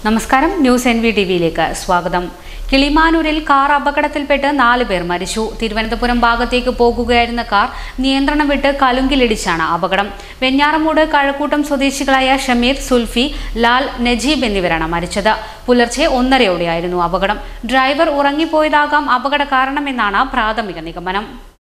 നമസ്കാരം news N V T വിയിലേക്ക് സ്വാഗതം കിളിമാനൂരിൽ കാർ അപകടത്തിൽപ്പെട്ട് നാല് പേർ മരിച്ചു തിരുവനന്തപുരം ഭാഗത്തേക്ക് പോകുകയായിരുന്ന കാർ നിയന്ത്രണം വിട്ട് കലുങ്കിലിടിച്ചാണ് അപകടം വെഞ്ഞാറമൂട് കഴക്കൂട്ടം സ്വദേശികളായ ഷമീർ സുൽഫി ലാൽ നജീബ് എന്നിവരാണ് മരിച്ചത് പുലർച്ചെ ഒന്നരയോടെയായിരുന്നു അപകടം ഡ്രൈവർ ഉറങ്ങിപ്പോയതാകാം അപകട കാരണമെന്നാണ് പ്രാഥമിക നിഗമനം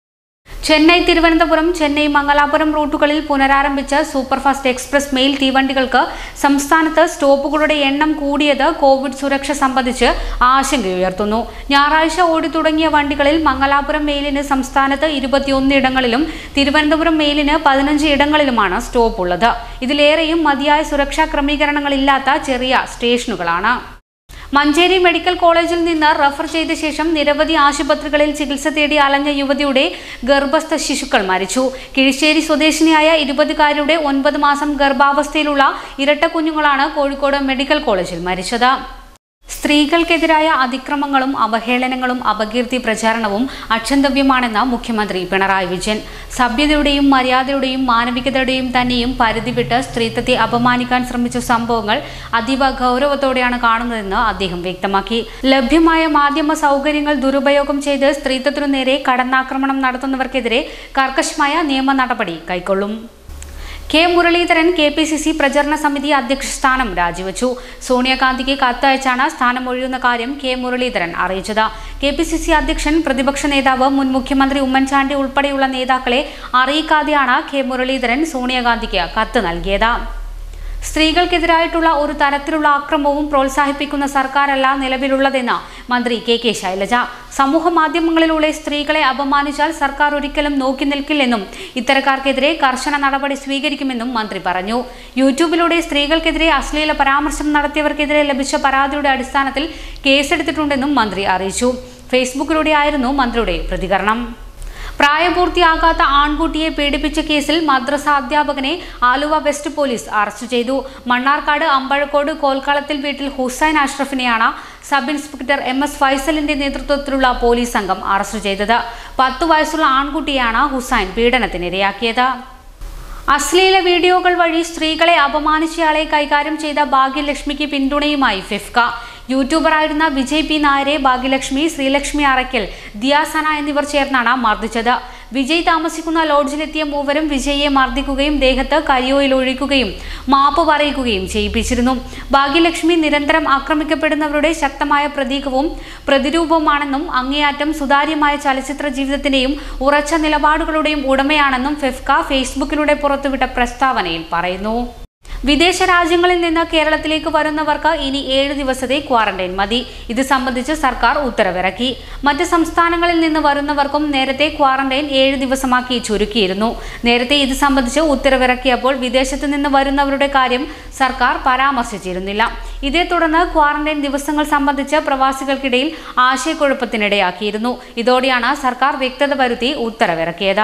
ചെന്നൈ തിരുവനന്തപുരം ചെന്നൈ മംഗലാപുരം റൂട്ടുകളിൽ പുനരാരംഭിച്ച സൂപ്പർഫാസ്റ്റ് എക്സ്പ്രസ് മെയിൽ തീവണ്ടികൾക്ക് സംസ്ഥാനത്ത് സ്റ്റോപ്പുകളുടെ എണ്ണം കൂടിയത് കോവിഡ് സുരക്ഷ സംബന്ധിച്ച് ആശങ്കയുയർത്തുന്നു ഞായറാഴ്ച ഓടിത്തുടങ്ങിയ വണ്ടികളിൽ മംഗലാപുരം മെയിലിന് സംസ്ഥാനത്ത് ഇരുപത്തിയൊന്ന് ഇടങ്ങളിലും തിരുവനന്തപുരം മെയിലിന് പതിനഞ്ച് ഇടങ്ങളിലുമാണ് സ്റ്റോപ്പ് ഉള്ളത് ഇതിലേറെയും മതിയായ സുരക്ഷാ ക്രമീകരണങ്ങളില്ലാത്ത ചെറിയ സ്റ്റേഷനുകളാണ് മഞ്ചേരി മെഡിക്കൽ കോളേജിൽ നിന്ന് റഫർ ചെയ്ത ശേഷം നിരവധി ആശുപത്രികളിൽ ചികിത്സ തേടി അലഞ്ഞ യുവതിയുടെ ഗർഭസ്ഥ ശിശുക്കൾ മരിച്ചു കിഴിശ്ശേരി സ്വദേശിനിയായ ഇരുപതുകാരിയുടെ ഒൻപത് മാസം ഗർഭാവസ്ഥയിലുള്ള ഇരട്ട കുഞ്ഞുങ്ങളാണ് കോഴിക്കോട് മെഡിക്കൽ കോളേജിൽ മരിച്ചത് സ്ത്രീകൾക്കെതിരായ അതിക്രമങ്ങളും അവഹേളനങ്ങളും അപകീർത്തി പ്രചാരണവും അക്ഷന്തവ്യമാണെന്ന് മുഖ്യമന്ത്രി പിണറായി വിജയൻ സഭ്യതയുടെയും മര്യാദയുടെയും മാനവികതയുടെയും തന്നെയും പരിധി വിട്ട് സ്ത്രീത്വത്തെ അപമാനിക്കാൻ ശ്രമിച്ച സംഭവങ്ങൾ അതീവ ഗൗരവത്തോടെയാണ് കാണുന്നതെന്ന് അദ്ദേഹം വ്യക്തമാക്കി ലഭ്യമായ മാധ്യമ സൗകര്യങ്ങൾ ദുരുപയോഗം ചെയ്ത് സ്ത്രീത്വത്തിനു നേരെ കടന്നാക്രമണം നടത്തുന്നവർക്കെതിരെ കർക്കശമായ നിയമ നടപടി കൈക്കൊള്ളും K Muraleedharan K P C C പ്രചരണ സമിതി അധ്യക്ഷ സ്ഥാനം രാജിവെച്ചു സോണിയാഗാന്ധിക്ക് കത്തയച്ചാണ് സ്ഥാനം ഒഴിയുന്ന കാര്യം കെ മുരളീധരൻ അറിയിച്ചത് കെ പി സി സി അധ്യക്ഷൻ പ്രതിപക്ഷ നേതാവ് മുൻ മുഖ്യമന്ത്രി ഉമ്മൻചാണ്ടി ഉൾപ്പെടെയുള്ള നേതാക്കളെ അറിയിക്കാതെയാണ് കെ മുരളീധരൻ സോണിയാഗാന്ധിക്ക് കത്ത് നൽകിയത് സ്ത്രീകൾക്കെതിരായിട്ടുള്ള ഒരു തരത്തിലുള്ള അക്രമവും പ്രോത്സാഹിപ്പിക്കുന്ന സർക്കാരല്ല നിലവിലുള്ളതെന്ന് മന്ത്രി കെ കെ ശൈലജ സമൂഹ മാധ്യമങ്ങളിലൂടെ സ്ത്രീകളെ അപമാനിച്ചാൽ സർക്കാർ ഒരിക്കലും നോക്കി നിൽക്കില്ലെന്നും ഇത്തരക്കാർക്കെതിരെ കർശന നടപടി സ്വീകരിക്കുമെന്നും മന്ത്രി പറഞ്ഞു യൂട്യൂബിലൂടെ സ്ത്രീകൾക്കെതിരെ അശ്ലീല പരാമർശം നടത്തിയവർക്കെതിരെ ലഭിച്ച പരാതിയുടെ അടിസ്ഥാനത്തിൽ കേസെടുത്തിട്ടുണ്ടെന്നും മന്ത്രി അറിയിച്ചു ഫേസ്ബുക്കിലൂടെയായിരുന്നു മന്ത്രിയുടെ പ്രതികരണം പ്രായപൂർത്തിയാകാത്ത ആൺകുട്ടിയെ പീഡിപ്പിച്ച കേസിൽ മദ്രസ അധ്യാപകനെ ആലുവ വെസ്റ്റ് പോലീസ് അറസ്റ്റ് ചെയ്തു മണ്ണാർക്കാട് അമ്പഴക്കോട് കോൽക്കളത്തിൽ വീട്ടിൽ ഹുസൈൻ അഷ്റഫിനെയാണ് സബ് ഇൻസ്പെക്ടർ എം എസ് ഫൈസലിന്റെ നേതൃത്വത്തിലുള്ള പോലീസ് സംഘം അറസ്റ്റ് ചെയ്തത് പത്തു വയസ്സുള്ള ആൺകുട്ടിയാണ് ഹുസൈൻ പീഡനത്തിനിരയാക്കിയത് അശ്ലീല വീഡിയോകൾ വഴി സ്ത്രീകളെ അപമാനിച്ചയാളെ കൈകാര്യം ചെയ്ത ഭാഗ്യലക്ഷ്മിക്ക് പിന്തുണയുമായി ഫിഫ്ക യൂട്യൂബറായിരുന്ന വിജയ് പി നായരെ ഭാഗ്യലക്ഷ്മി ശ്രീലക്ഷ്മി അറയ്ക്കൽ ദിയാസന എന്നിവർ ചേർന്നാണ് മർദ്ദിച്ചത് വിജയ് താമസിക്കുന്ന ലോഡ്ജിലെത്തിയ മൂവരും വിജയെ മർദ്ദിക്കുകയും ദേഹത്ത് കരിയോയിൽ ഒഴിക്കുകയും മാപ്പ് പറയുകയും ചെയ്യിപ്പിച്ചിരുന്നു ഭാഗ്യലക്ഷ്മി നിരന്തരം ആക്രമിക്കപ്പെടുന്നവരുടെ ശക്തമായ പ്രതീകവും പ്രതിരൂപവുമാണെന്നും അങ്ങേയറ്റം സുതാര്യമായ ചലച്ചിത്ര ജീവിതത്തിന്റെയും ഉറച്ച നിലപാടുകളുടെയും ഉടമയാണെന്നും ഫെഫ്ക ഫേസ്ബുക്കിലൂടെ പുറത്തുവിട്ട പ്രസ്താവനയിൽ പറയുന്നു വിദേശ രാജ്യങ്ങളിൽ നിന്ന് കേരളത്തിലേക്ക് വരുന്നവർക്ക് ഇനി ഏഴ് ദിവസത്തെ ക്വാറന്റൈൻ മതി ഇത് സംബന്ധിച്ച് സർക്കാർ ഉത്തരവിറക്കി മറ്റ് സംസ്ഥാനങ്ങളിൽ നിന്ന് വരുന്നവർക്കും നേരത്തെ ക്വാറന്റൈൻ ഏഴ് ദിവസമാക്കി ചുരുക്കിയിരുന്നു നേരത്തെ ഇത് സംബന്ധിച്ച് ഉത്തരവിറക്കിയപ്പോൾ വിദേശത്ത് നിന്ന് വരുന്നവരുടെ കാര്യം സർക്കാർ പരാമർശിച്ചിരുന്നില്ല ഇതേ തുടർന്ന് ക്വാറന്റൈൻ ദിവസങ്ങൾ സംബന്ധിച്ച് പ്രവാസികൾക്കിടയിൽ ആശയക്കുഴപ്പത്തിനിടയാക്കിയിരുന്നു ഇതോടെയാണ് സർക്കാർ വ്യക്തത വരുത്തി ഉത്തരവിറക്കിയത്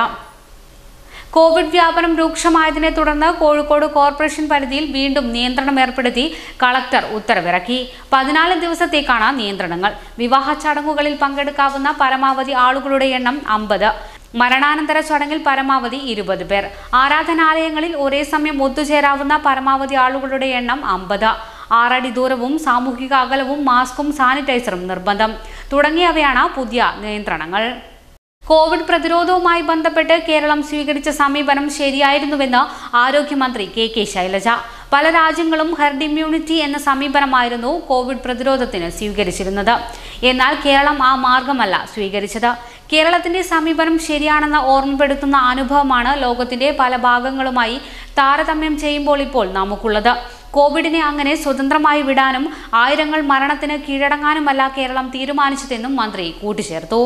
കോവിഡ് വ്യാപനം രൂക്ഷമായതിനെ തുടർന്ന് കോഴിക്കോട് കോർപ്പറേഷൻ പരിധിയിൽ വീണ്ടും നിയന്ത്രണം ഏർപ്പെടുത്തി കളക്ടർ ഉത്തരവിറക്കി പതിനാല് ദിവസത്തേക്കാണ് നിയന്ത്രണങ്ങൾ വിവാഹ ചടങ്ങുകളിൽ പങ്കെടുക്കാവുന്ന പരമാവധി ആളുകളുടെ എണ്ണം അമ്പത് മരണാനന്തര ചടങ്ങിൽ പരമാവധി ഇരുപത് പേർ ആരാധനാലയങ്ങളിൽ ഒരേ സമയം ഒത്തുചേരാവുന്ന പരമാവധി ആളുകളുടെ എണ്ണം അമ്പത് ആറടി ദൂരവും സാമൂഹിക അകലവും മാസ്കും സാനിറ്റൈസറും നിർബന്ധം തുടങ്ങിയവയാണ് പുതിയ നിയന്ത്രണങ്ങൾ കോവിഡ് പ്രതിരോധവുമായി ബന്ധപ്പെട്ട് കേരളം സ്വീകരിച്ച സമീപനം ശരിയായിരുന്നുവെന്ന് ആരോഗ്യമന്ത്രി കെ കെ ശൈലജ പല രാജ്യങ്ങളും ഹെർഡ് ഇമ്മ്യൂണിറ്റി എന്ന സമീപനമായിരുന്നു കോവിഡ് പ്രതിരോധത്തിന് സ്വീകരിച്ചിരുന്നത് എന്നാൽ കേരളം ആ മാർഗമല്ല സ്വീകരിച്ചത് കേരളത്തിന്റെ സമീപനം ശരിയാണെന്ന് ഓർമ്മപ്പെടുത്തുന്ന അനുഭവമാണ് ലോകത്തിന്റെ പല ഭാഗങ്ങളുമായി താരതമ്യം ചെയ്യുമ്പോൾ ഇപ്പോൾ നമുക്കുള്ളത് കോവിഡിനെ അങ്ങനെ സ്വതന്ത്രമായി വിടാനും ആയിരങ്ങൾ മരണത്തിന് കീഴടങ്ങാനുമല്ല കേരളം തീരുമാനിച്ചതെന്നും മന്ത്രി കൂട്ടിച്ചേർത്തു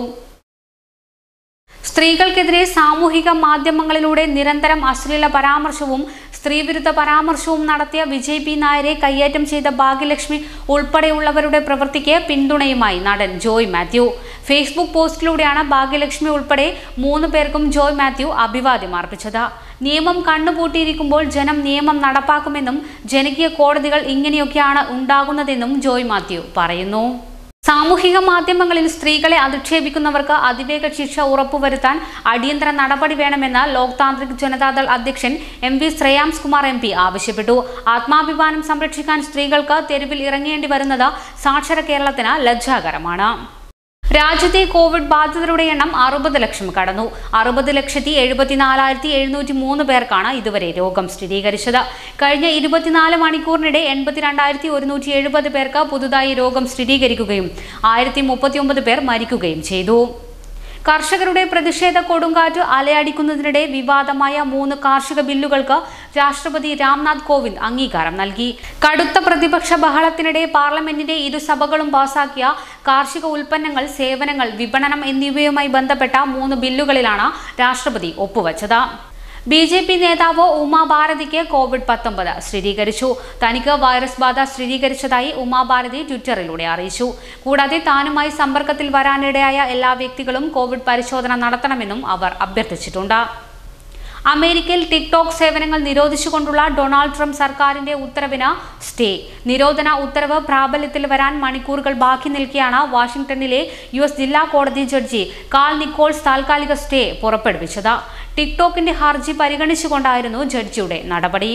സ്ത്രീകൾക്കെതിരെ സാമൂഹിക മാധ്യമങ്ങളിലൂടെ നിരന്തരം അശ്ലീല പരാമർശവും സ്ത്രീവിരുദ്ധ പരാമർശവും നടത്തിയ വിജയ് പി നായരെ കയ്യേറ്റം ചെയ്ത ഭാഗ്യലക്ഷ്മി ഉൾപ്പെടെയുള്ളവരുടെ പ്രവൃത്തിക്ക് പിന്തുണയുമായി നടൻ ജോയ് മാത്യു ഫേസ്ബുക്ക് പോസ്റ്റിലൂടെയാണ് ഭാഗ്യലക്ഷ്മി ഉൾപ്പെടെ മൂന്ന് പേർക്കും ജോയ് മാത്യു അഭിവാദ്യം അർപ്പിച്ചത് നിയമം കണ്ണുപൂട്ടിയിരിക്കുമ്പോൾ ജനം നിയമം നടപ്പാക്കുമെന്നും ജനകീയ കോടതികൾ ഇങ്ങനെയൊക്കെയാണ് ഉണ്ടാകുന്നതെന്നും ജോയ് മാത്യു പറയുന്നു സാമൂഹിക മാധ്യമങ്ങളിൽ സ്ത്രീകളെ അധിക്ഷേപിക്കുന്നവർക്ക് അതിവേഗ ശിക്ഷ ഉറപ്പുവരുത്താൻ അടിയന്തര നടപടി വേണമെന്ന് ലോക് താന്ത്രിക് ജനതാദൾ അധ്യക്ഷൻ M V Shreyams Kumar M P ആവശ്യപ്പെട്ടു ആത്മാഭിമാനം സംരക്ഷിക്കാൻ സ്ത്രീകൾക്ക് തെരുവിൽ ഇറങ്ങേണ്ടി വരുന്നത് സാക്ഷര കേരളത്തിന് ലജ്ജാകരമാണ് രാജ്യത്തെ കോവിഡ് ബാധിതരുടെ എണ്ണം അറുപത് ലക്ഷം കടന്നു അറുപത് ലക്ഷത്തി എഴുപത്തിനാലായിരത്തി എഴുന്നൂറ്റി മൂന്ന് പേർക്കാണ് ഇതുവരെ രോഗം സ്ഥിരീകരിച്ചത് കഴിഞ്ഞ ഇരുപത്തിനാല് മണിക്കൂറിനിടെ എൺപത്തിരണ്ടായിരത്തി ഒരുന്നൂറ്റി എഴുപത് പേർക്ക് പുതുതായി രോഗം സ്ഥിരീകരിക്കുകയും ആയിരത്തി മുപ്പത്തിയൊമ്പത് പേർ മരിക്കുകയും ചെയ്തു കർഷകരുടെ പ്രതിഷേധ കൊടുങ്കാറ്റ് അലയടിക്കുന്നതിനിടെ വിവാദമായ മൂന്ന് കാർഷിക ബില്ലുകൾക്ക് രാഷ്ട്രപതി രാംനാഥ് കോവിന്ദ് അംഗീകാരം നൽകി കടുത്ത പ്രതിപക്ഷ ബഹളത്തിനിടെ പാർലമെന്റിന്റെ ഇരുസഭകളും പാസാക്കിയ കാർഷിക ഉൽപ്പന്നങ്ങൾ സേവനങ്ങൾ വിപണനം എന്നിവയുമായി ബന്ധപ്പെട്ട മൂന്ന് ബില്ലുകളിലാണ് രാഷ്ട്രപതി ഒപ്പുവച്ചത് ബി ജെ പി നേതാവ് ഉമാ ഭാരതിക്ക് കോവിഡ് പത്തൊമ്പത് സ്ഥിരീകരിച്ചു തനിക്ക് വൈറസ് ബാധ സ്ഥിരീകരിച്ചതായി ഉമാ ഭാരതി ട്വിറ്ററിലൂടെ അറിയിച്ചു കൂടാതെ താനുമായി സമ്പർക്കത്തിൽ വരാനിടയായ എല്ലാ വ്യക്തികളും കോവിഡ് പരിശോധന നടത്തണമെന്നും അവർ അഭ്യർത്ഥിച്ചിട്ടുണ്ട് അമേരിക്കയിൽ ടിക്ടോക്ക് സേവനങ്ങൾ നിരോധിച്ചുകൊണ്ടുള്ള ഡൊണാൾഡ് ട്രംപ് സർക്കാരിന്റെ ഉത്തരവിന് സ്റ്റേ നിരോധന ഉത്തരവ് പ്രാബല്യത്തിൽ വരാൻ മണിക്കൂറുകൾ ബാക്കി നിൽക്കെയാണ് വാഷിംഗ്ടണിലെ യു എസ് ജില്ലാ കോടതി ജഡ്ജി കാൾ നിക്കോൾസ് താൽക്കാലിക സ്റ്റേ പുറപ്പെടുവിച്ചത് ടിക്ടോക്കിന്റെ ഹർജി പരിഗണിച്ചുകൊണ്ടായിരുന്നു ജഡ്ജിയുടെ നടപടി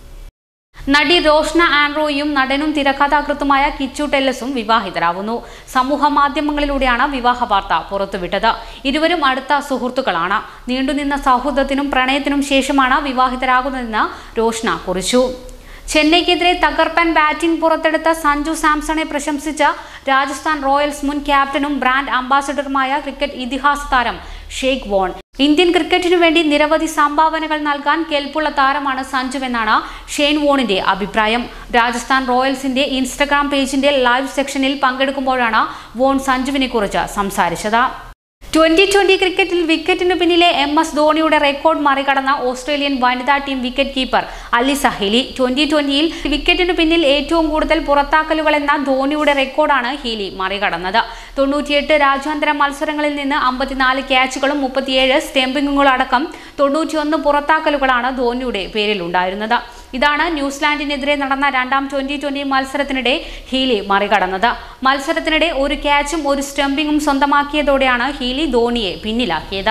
നടി റോഷ്ന ആൻഡ്രോയും നടനും തിരക്കഥാകൃത്തുമായ കിച്ചു ടെല്ലസും വിവാഹിതരാകുന്നു സമൂഹ മാധ്യമങ്ങളിലൂടെയാണ് വിവാഹ വാർത്ത പുറത്തുവിട്ടത് ഇരുവരും അടുത്ത സുഹൃത്തുക്കളാണ് നീണ്ടുനിന്ന സൗഹൃദത്തിനും പ്രണയത്തിനും ശേഷമാണ് വിവാഹിതരാകുന്നതെന്ന് റോഷ്ന കുറിച്ചു ചെന്നൈക്കെതിരെ തകർപ്പൻ ബാറ്റിംഗ് പുറത്തെടുത്ത സഞ്ജു സാംസണെ പ്രശംസിച്ച രാജസ്ഥാൻ റോയൽസ് മുൻ ക്യാപ്റ്റനും ബ്രാൻഡ് അംബാസഡറുമായ ക്രിക്കറ്റ് ഇതിഹാസ താരം ഷെയ്ഖ് വോൺ ഇന്ത്യൻ ക്രിക്കറ്റിനു വേണ്ടി നിരവധി സംഭാവനകൾ നൽകാൻ കെൽപ്പുള്ള താരമാണ് സഞ്ജുവെന്നാണ് ഷെയ്ൻ വോണിന്റെ അഭിപ്രായം രാജസ്ഥാൻ റോയൽസിന്റെ ഇൻസ്റ്റഗ്രാം പേജിന്റെ ലൈവ് സെക്ഷനിൽ പങ്കെടുക്കുമ്പോഴാണ് വോൺ സഞ്ജുവിനെ കുറിച്ച് സംസാരിച്ചത് ട്വന്റി ട്വന്റി ക്രിക്കറ്റിൽ വിക്കറ്റിന് പിന്നിലെ എം എസ് ധോണിയുടെ റെക്കോർഡ് മറികടന്ന ഓസ്ട്രേലിയൻ വനിതാ team wicket keeper Alyssa Healy twenty ട്വന്റിയിൽ വിക്കറ്റിന് പിന്നിൽ ഏറ്റവും കൂടുതൽ പുറത്താക്കലുകൾ എന്ന ധോണിയുടെ റെക്കോർഡാണ് ഹീലി മറികടന്നത് തൊണ്ണൂറ്റിയെട്ട് രാജ്യാന്തര മത്സരങ്ങളിൽ നിന്ന് അമ്പത്തിനാല് ക്യാച്ചുകളും മുപ്പത്തിയേഴ് സ്റ്റെമ്പിങ്ങുകളും അടക്കം തൊണ്ണൂറ്റിയൊന്ന് പുറത്താക്കലുകളാണ് ധോണിയുടെ പേരിലുണ്ടായിരുന്നത് ഇതാണ് ന്യൂസിലാൻഡിനെതിരെ നടന്ന രണ്ടാം ട്വന്റി ട്വന്റി മത്സരത്തിനിടെ ഹീലി മറികടന്നത് മത്സരത്തിനിടെ ഒരു ക്യാച്ചും ഒരു സ്റ്റംപിങ്ങും സ്വന്തമാക്കിയതോടെയാണ് ഹീലി ധോണിയെ പിന്നിലാക്കിയത്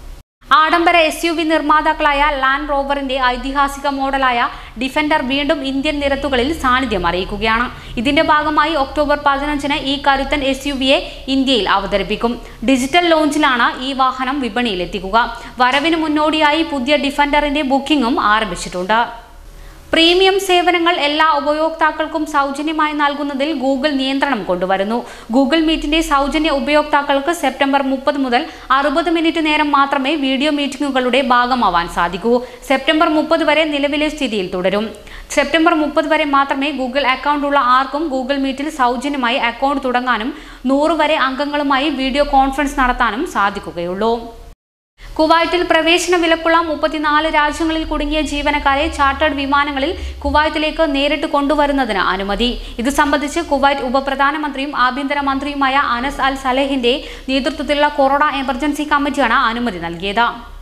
ആഡംബര എസ് യു വി നിർമ്മാതാക്കളായ ലാൻഡ് റോവറിന്റെ ഐതിഹാസിക മോഡലായ ഡിഫൻഡർ വീണ്ടും ഇന്ത്യൻ നിരത്തുകളിൽ സാന്നിധ്യം അറിയിക്കുകയാണ് ഇതിന്റെ ഭാഗമായി ഒക്ടോബർ പതിനഞ്ചിന് ഈ കരുത്തൻ എസ് യു വിയെ ഇന്ത്യയിൽ അവതരിപ്പിക്കും ഡിജിറ്റൽ ലോഞ്ചിലാണ് ഈ വാഹനം വിപണിയിലെത്തിക്കുക വരവിന് മുന്നോടിയായി പുതിയ ഡിഫൻഡറിന്റെ ബുക്കിംഗും ആരംഭിച്ചിട്ടുണ്ട് പ്രീമിയം സേവനങ്ങൾ എല്ലാ ഉപയോക്താക്കൾക്കും സൗജന്യമായി നൽകുന്നതിൽ ഗൂഗിൾ നിയന്ത്രണം കൊണ്ടുവരുന്നു ഗൂഗിൾ മീറ്റിന്റെ സൗജന്യ ഉപയോക്താക്കൾക്ക് സെപ്റ്റംബർ മുപ്പത് മുതൽ അറുപത് മിനിറ്റ് നേരം മാത്രമേ വീഡിയോ മീറ്റിംഗുകളുടെ ഭാഗമാവാൻ സാധിക്കൂ സെപ്റ്റംബർ മുപ്പത് വരെ നിലവിലെ സ്ഥിതിയിൽ തുടരും സെപ്റ്റംബർ മുപ്പത് വരെ മാത്രമേ ഗൂഗിൾ അക്കൗണ്ട് ഉള്ള ആർക്കും ഗൂഗിൾ മീറ്റിൽ സൗജന്യമായി അക്കൗണ്ട് തുടങ്ങാനും നൂറ് വരെ അംഗങ്ങളുമായി വീഡിയോ കോൺഫറൻസ് നടത്താനും സാധിക്കുകയുള്ളൂ കുവൈറ്റിൽ പ്രവേശന വിലക്കുള്ള മുപ്പത്തിനാല് രാജ്യങ്ങളിൽ കുടുങ്ങിയ ജീവനക്കാരെ ചാർട്ടേഡ് വിമാനങ്ങളിൽ കുവൈത്തിലേക്ക് നേരിട്ട് കൊണ്ടുവരുന്നതിന് അനുമതി ഇത് സംബന്ധിച്ച് കുവൈറ്റ് ഉപപ്രധാനമന്ത്രിയും ആഭ്യന്തര മന്ത്രിയുമായ അനസ് അൽ സലേഹിന്റെ നേതൃത്വത്തിലുള്ള കൊറോണ എമർജൻസി കമ്മിറ്റിയാണ് അനുമതി നൽകിയത്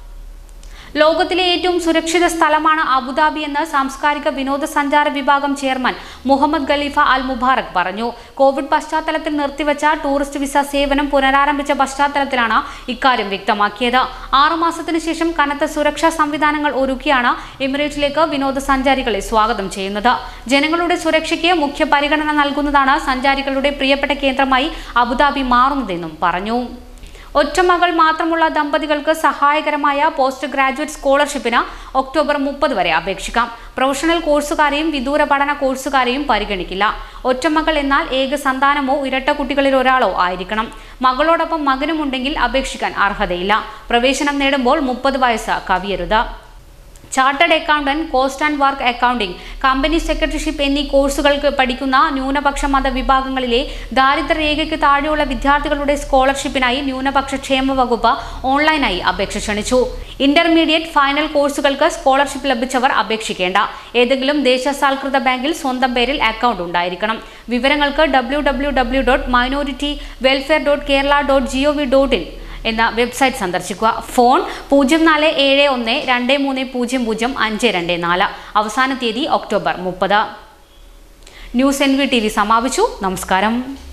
ലോകത്തിലെ ഏറ്റവും സുരക്ഷിത സ്ഥലമാണ് അബുദാബി എന്ന് സാംസ്കാരിക വിനോദസഞ്ചാര വിഭാഗം chairman Mohamed Khalifa Al Mubarak പറഞ്ഞു കോവിഡ് പശ്ചാത്തലത്തിൽ നിർത്തിവെച്ച ടൂറിസ്റ്റ് വിസ സേവനം പുനരാരംഭിച്ച പശ്ചാത്തലത്തിലാണ് ഇക്കാര്യം വ്യക്തമാക്കിയത് ആറുമാസത്തിനു ശേഷം കനത്ത സുരക്ഷാ സംവിധാനങ്ങൾ ഒരുക്കിയാണ് എമിറേറ്റിലേക്ക് വിനോദസഞ്ചാരികളെ സ്വാഗതം ചെയ്യുന്നത് ജനങ്ങളുടെ സുരക്ഷയ്ക്ക് മുഖ്യ പരിഗണന നൽകുന്നതാണ് സഞ്ചാരികളുടെ പ്രിയപ്പെട്ട കേന്ദ്രമായി അബുദാബി മാറുന്നതെന്നും പറഞ്ഞു ഒറ്റമകൾ മാത്രമുള്ള ദമ്പതികൾക്ക് സഹായകരമായ പോസ്റ്റ് ഗ്രാജുവേറ്റ് സ്കോളർഷിപ്പിന് ഒക്ടോബർ മുപ്പത് വരെ അപേക്ഷിക്കാം പ്രൊഫഷണൽ കോഴ്സുകാരെയും വിദൂര പഠന കോഴ്സുകാരെയും പരിഗണിക്കില്ല ഒറ്റമകൾ എന്നാൽ ഏക സന്താനമോ ഇരട്ട കുട്ടികളിൽ ഒരാളോ ആയിരിക്കണം മകളോടൊപ്പം മകനുമുണ്ടെങ്കിൽ അപേക്ഷിക്കാൻ അർഹതയില്ല പ്രവേശനം നേടുമ്പോൾ മുപ്പത് വയസ്സ് കവിയരുത് chartered accountant cost and work accounting company secretaryship എന്നീ കോഴ്സുകൾക്ക് പഠിക്കുന്ന ന്യൂനപക്ഷ മത വിഭാഗങ്ങളിലെ ദാരിദ്ര്യരേഖയ്ക്ക് താഴെയുള്ള വിദ്യാർത്ഥികളുടെ സ്കോളർഷിപ്പിനായി ന്യൂനപക്ഷ ക്ഷേമ വകുപ്പ് ഓൺലൈനായി അപേക്ഷ ക്ഷണിച്ചു ഇന്റർമീഡിയറ്റ് ഫൈനൽ കോഴ്സുകൾക്ക് സ്കോളർഷിപ്പ് ലഭിച്ചവർ അപേക്ഷിക്കേണ്ട ഏതെങ്കിലും ദേശസാൽകൃത ബാങ്കിൽ സ്വന്തം പേരിൽ അക്കൗണ്ട് ഉണ്ടായിരിക്കണം വിവരങ്ങൾക്ക് W W W dot minority welfare dot Kerala dot G O V dot in എന്ന വെബ്സൈറ്റ് സന്ദർശിക്കുക ഫോൺ പൂജ്യം നാല് ഏഴ് ഒന്ന് രണ്ട് മൂന്ന് പൂജ്യം പൂജ്യം അഞ്ച് രണ്ട് നാല് അവസാന തീയതി ഒക്ടോബർ മുപ്പത് news N V T V സമാപിച്ചു നമസ്കാരം